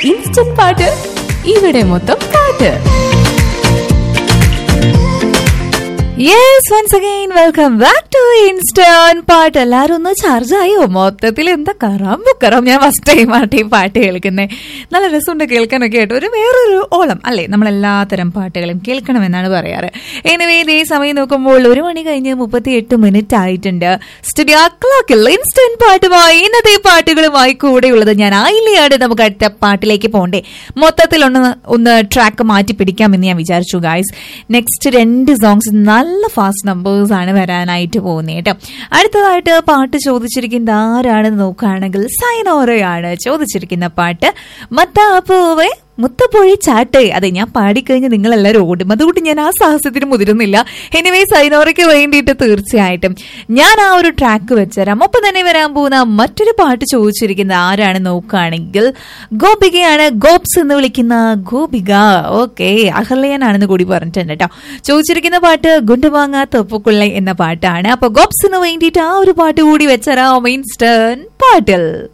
instant പാട്ട് ഇവിടെ മൊത്തം പാട്ട് yes once again welcome back to instant പാട്ട് എല്ലാവരും ഒന്ന് ചാർജ് ആയോ മൊത്തത്തിൽ എന്താ കറാം ബുക്കറാം ഞാൻ ഫസ്റ്റ് ടൈം ആയിട്ട് ഈ പാട്ട് കേൾക്കുന്നേ നല്ല രസമുണ്ട് കേൾക്കാനൊക്കെ ആയിട്ട് ഒരു വേറൊരു ഓളം അല്ലേ നമ്മൾ എല്ലാത്തരം പാട്ടുകളും കേൾക്കണമെന്നാണ് പറയാറ് എനിവേ ഇതേ സമയം നോക്കുമ്പോൾ ഒരു മണി കഴിഞ്ഞ് മുപ്പത്തി എട്ട് മിനിറ്റ് ആയിട്ടുണ്ട് സ്റ്റുഡിയോ ക്ലോക്കിൽ ഇൻസ്റ്റന്റ് പാട്ടുമായി ഇന്നത്തെ പാട്ടുകളുമായി കൂടെയുള്ളത് ഞാൻ ആയില്ലയാണ് നമുക്ക് അടുത്ത പാട്ടിലേക്ക് പോകണ്ടേ മൊത്തത്തിൽ ഒന്ന് ഒന്ന് ട്രാക്ക് മാറ്റി പിടിക്കാമെന്ന് ഞാൻ വിചാരിച്ചു ഗായ്സ് നെക്സ്റ്റ് രണ്ട് സോങ്സ് നല്ല ഫാസ്റ്റ് നമ്പേഴ്സ് ആണ് വരാനായിട്ട് പോകുന്നത് കേട്ടോ അടുത്തതായിട്ട് പാട്ട് ചോദിച്ചിരിക്കുന്നത് ആരാണെന്ന് നോക്കുകയാണെങ്കിൽ സൈനോറയാണ് ചോദിച്ചിരിക്കുന്ന പാട്ട് മത്താപ്പൂവേ മുത്തപ്പൊഴി ചാട്ട് അതെ ഞാൻ പാടിക്കഴിഞ്ഞ് നിങ്ങൾ എല്ലാവരും ഓടും അതുകൊണ്ട് ഞാൻ ആ സാഹസത്തിന് മുതിരുന്നില്ല എനിവേ സൈനോറയ്ക്ക് വേണ്ടിയിട്ട് തീർച്ചയായിട്ടും ഞാൻ ആ ഒരു ട്രാക്ക് വെച്ചുതരാം ഒപ്പം തന്നെ വരാൻ പോകുന്ന മറ്റൊരു പാട്ട് ചോദിച്ചിരിക്കുന്ന ആരാണ് നോക്കുകയാണെങ്കിൽ ഗോപികയാണ് ഗോപ്സ് എന്ന് വിളിക്കുന്ന ഗോപിക ഓക്കെ അഹല്യനാണെന്ന് കൂടി പറഞ്ഞിട്ടുണ്ട് കേട്ടോ ചോദിച്ചിരിക്കുന്ന പാട്ട് ഗുണ്ടുവാങ്ങ തൊപ്പുക്കുള്ള എന്ന പാട്ടാണ് അപ്പൊ ഗോപ്സിന് വേണ്ടിയിട്ട് ആ ഒരു പാട്ട് കൂടി വെച്ചരാം ഇൻസ്റ്റൻ പാട്ടിൽ